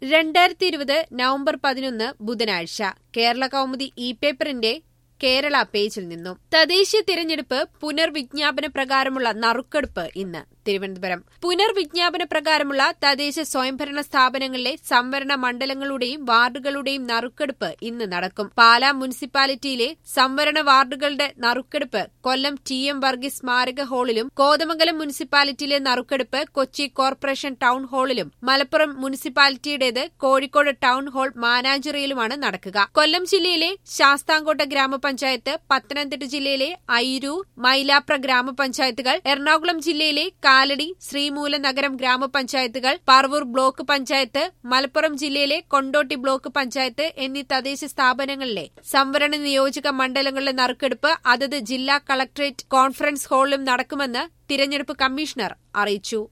രണ്ടായിരത്തി ഇരുപത് നവംബർ പതിനൊന്ന് ബുധനാഴ്ച കേരള കൗമുദി ഇ പേപ്പറിന്റെ കേരള പേജിൽ നിന്നും തദ്ദേശീയ തിരഞ്ഞെടുപ്പ് പുനർവിജ്ഞാപന പ്രകാരമുള്ള നറുക്കെടുപ്പ് ഇന്ന് തിരുവനന്തപുരം പുനർവിജ്ഞാപന പ്രകാരമുള്ള തദ്ദേശ സ്വയംഭരണ സ്ഥാപനങ്ങളിലെ സംവരണ മണ്ഡലങ്ങളുടെയും വാർഡുകളുടെയും നറുക്കെടുപ്പ് ഇന്ന് നടക്കും പാലാ മുനിസിപ്പാലിറ്റിയിലെ സംവരണ വാർഡുകളുടെ നറുക്കെടുപ്പ് കൊല്ലം ടി എം വർഗീസ് സ്മാരക ഹാളിലും കോതമംഗലം മുനിസിപ്പാലിറ്റിയിലെ നറുക്കെടുപ്പ് കൊച്ചി കോർപ്പറേഷൻ ടൗൺ ഹാളിലും മലപ്പുറം മുനിസിപ്പാലിറ്റിയുടേത് കോഴിക്കോട് ടൗൺ ഹാൾ മാനാഞ്ചിറയിലുമാണ് നടക്കുക കൊല്ലം ജില്ലയിലെ ശാസ്താംകോട്ട ഗ്രാമപഞ്ചായത്ത് പത്തനംതിട്ട ജില്ലയിലെ അയിരൂർ മൈലാപ്ര ഗ്രാമപഞ്ചായത്തുകൾ എറണാകുളം ജില്ലയിലെ കാലടി ശ്രീമൂലനഗരം ഗ്രാമപഞ്ചായത്തുകൾ പറവൂർ ബ്ലോക്ക് പഞ്ചായത്ത് മലപ്പുറം ജില്ലയിലെ കൊണ്ടോട്ടി ബ്ലോക്ക് പഞ്ചായത്ത് എന്നീ തദ്ദേശ സ്ഥാപനങ്ങളിലെ സംവരണ നിയോജക മണ്ഡലങ്ങളിലെ നറുക്കെടുപ്പ് അതത് ജില്ലാ കളക്ടറേറ്റ് കോൺഫറൻസ് ഹാളിലും നടക്കുമെന്ന് തിരഞ്ഞെടുപ്പ് കമ്മീഷണർ അറിയിച്ചു